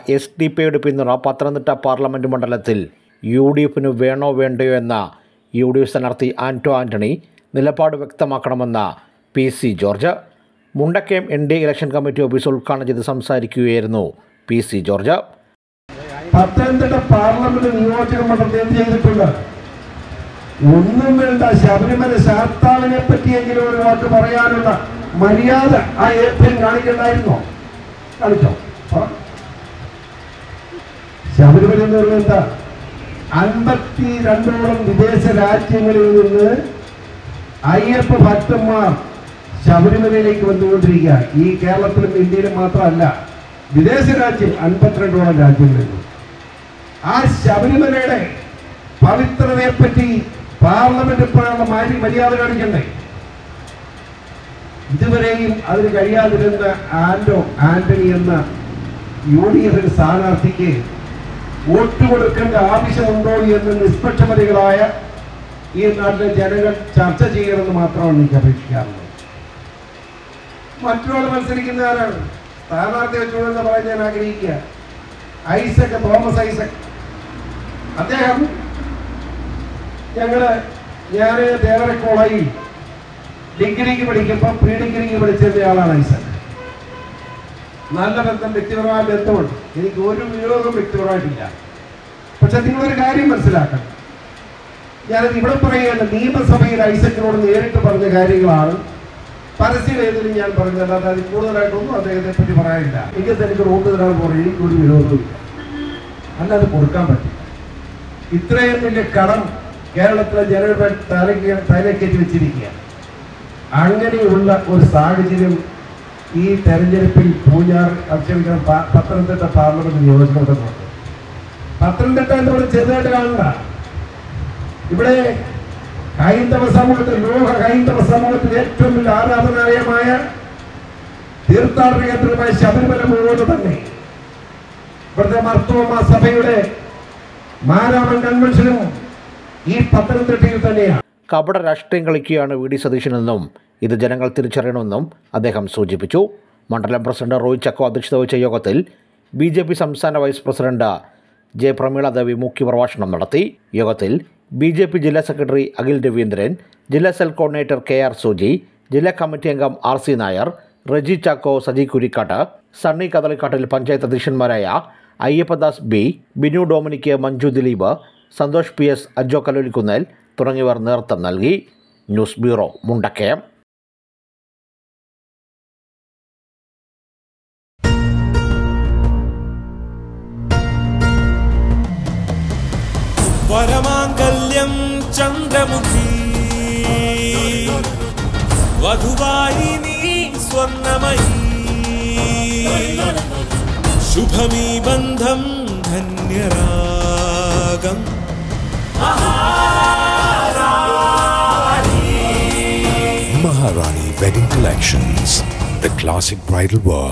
S D പിയുടെ പിന്തുണ Pathanamthitta parliament മണ്ഡലത്തിൽ യു ഡി എഫിന് വേണോ വേണ്ടയോ എന്ന യു ഡി എഫ് സ്ഥാനാർത്ഥി ആൻറ്റോ ആൻ്റണി നിലപാട് വ്യക്തമാക്കണമെന്ന P C George Mundakayam N D election committee office ഉദ്ഘാടനം ചെയ്ത് സംസാരിക്കുകയായിരുന്നു P C George Pathanamthitta parliament നിയോജക മണ്ഡലത്തിൽ എന്ത് ചെയ്തിട്ടുണ്ട് ഒന്നും വേണ്ട ശബരിമല ശാസ്താവിനെ പറ്റിയെങ്കിലും ഒരു വാക്ക് പറയാനുള്ള മര്യാദ ആ ഏപ്രിൽ കാണിക്കണ്ടായിരുന്നോ കാണിച്ചോ പറ. ശബരിമല എന്ന് പറയുന്നത് എന്താ അൻപത്തി രണ്ടോളം വിദേശ രാജ്യങ്ങളിൽ നിന്ന് അയ്യപ്പ ഭക്തന്മാർ ശബരിമലയിലേക്ക് വന്നുകൊണ്ടിരിക്കുക ഈ കേരളത്തിലും ഇന്ത്യയിലും മാത്രമല്ല വിദേശ രാജ്യം അൻപത്തിരണ്ടോളം രാജ്യങ്ങളിൽ നിന്ന് ആ ശബരിമലയുടെ പവിത്രതയെ പറ്റി പാർലമെന്റ് ഇപ്പോഴുള്ള മാരി മര്യാദ കാണിക്കണ്ടേ ഇതുവരെയും അതിന് കഴിയാതിരുന്ന ആന്റോ ആന്റണി എന്ന യു ഡി എഫിന് സ്ഥാനാർത്ഥിക്ക് വോട്ട് കൊടുക്കേണ്ട ആവശ്യമുണ്ടോ എന്ന് നിഷ്പക്ഷമതികളായ ഈ നാട്ടിലെ ജനങ്ങൾ ചർച്ച ചെയ്യണമെന്ന് മാത്രമാണ് എനിക്ക് അപേക്ഷിക്കാറുള്ളത് മറ്റൊരാൾ മത്സരിക്കുന്ന ആരാണ് സ്ഥാനാർത്ഥി വെച്ചുകൊണ്ടെന്ന് പറയാൻ ഞാൻ ആഗ്രഹിക്കുക ഐസക് തോമസ് ഐസക് അദ്ദേഹം ഞങ്ങള് ഞാൻ ദേവര കോളേജിൽ ഡിഗ്രിക്ക് പഠിക്കുമ്പോൾ പ്രീ ഡിഗ്രിക്ക് പഠിച്ചിരുന്ന ആളാണ് ഐസക് നല്ല ബന്ധം വ്യക്തിപരമായ ബന്ധമുണ്ട് എനിക്ക് ഒരു വിരോധവും വ്യക്തിപരമായിട്ടില്ല പക്ഷെ നിങ്ങളൊരു കാര്യം മനസ്സിലാക്കണം ഞാനത് ഇവിടെ പറയുകയാണ് നിയമസഭയിൽ ഐസക്കിനോട് നേരിട്ട് പറഞ്ഞ കാര്യങ്ങളാണ് പരസ്യവേദിയിൽ ഞാൻ പറഞ്ഞത് അതായത് കൂടുതലായിട്ടൊന്നും അദ്ദേഹത്തെ പറ്റി പറയാനില്ല എനിക്ക് എനിക്ക് റോഡ് തരാൻ പോലെ എനിക്ക് ഒരു വിരോധമില്ല അല്ലാതെ കൊടുക്കാൻ പറ്റില്ല ഇത്രയും വലിയ കടം കേരളത്തിലെ ജനങ്ങളുടെ തലയ്ക്ക് തലക്കേറ്റി വെച്ചിരിക്കുക അങ്ങനെയുള്ള ഒരു സാഹചര്യം ഈ തെരഞ്ഞെടുപ്പിൽ പൂഞ്ഞാർ ക്ഷമിക്കണം പ- പത്തനംതിട്ട പാർലമെന്റ് നിയോജകമണ്ഡലമുണ്ട് പത്തനംതിട്ട എന്ന് പറഞ്ഞ് ചെറുതായിട്ട് കാണണ്ട ഇവിടെ ഹൈന്ദവ സമൂഹത്തിൽ ലോക ഹൈന്ദവ സമൂഹത്തിൽ ഏറ്റവും വലിയ ആരാധനാലയമായ തീർത്ഥാടന കേന്ദ്രമായ ശബരിമല മുഴുവൻ തന്നെ ഇവിടുത്തെ മർത്തോമ സഭയുടെ മാരാമൻ കൺവെൻഷനും ഈ പത്തനംതിട്ടയിൽ തന്നെയാണ് കപട രാഷ്ട്രീയം കളിക്കുകയാണ് വി ഡി സതീശനെന്നും ഇത് ജനങ്ങൾ തിരിച്ചറിയണമെന്നും അദ്ദേഹം സൂചിപ്പിച്ചു മണ്ഡലം പ്രസിഡന്റ് റോയ് ചക്കോ അധ്യക്ഷത വഹിച്ച യോഗത്തിൽ ബി ജെ പി സംസ്ഥാന vice president J Prameela Devi മുഖ്യപ്രഭാഷണം നടത്തി യോഗത്തിൽ ബി ജെ പി ജില്ലാ സെക്രട്ടറി അഖിൽ രവീന്ദ്രൻ ജില്ലാ cell coordinator K R Suji ജില്ലാ കമ്മിറ്റി അംഗം ആർ സി നായർ റജി ചാക്കോ സജി കുരിക്കാട്ട് സണ്ണി കദളിക്കാട്ടിൽ പഞ്ചായത്ത് അധ്യക്ഷന്മാരായ Ayyappadas B Binu Dominic Manju Dileep Santhosh P S Ajo Kalolikkunnel തുടങ്ങിയവർ നേതൃത്വം നൽകി ന്യൂസ് ബ്യൂറോ മുണ്ടക്കയം വരമാംഗല്യം ചന്ദ്രമുഖി വധുവായി നീ സ്വർണമയി ശുഭമീ ബന്ധം ധന്യരാഗം Maharani Wedding Collections, the classic bridal work.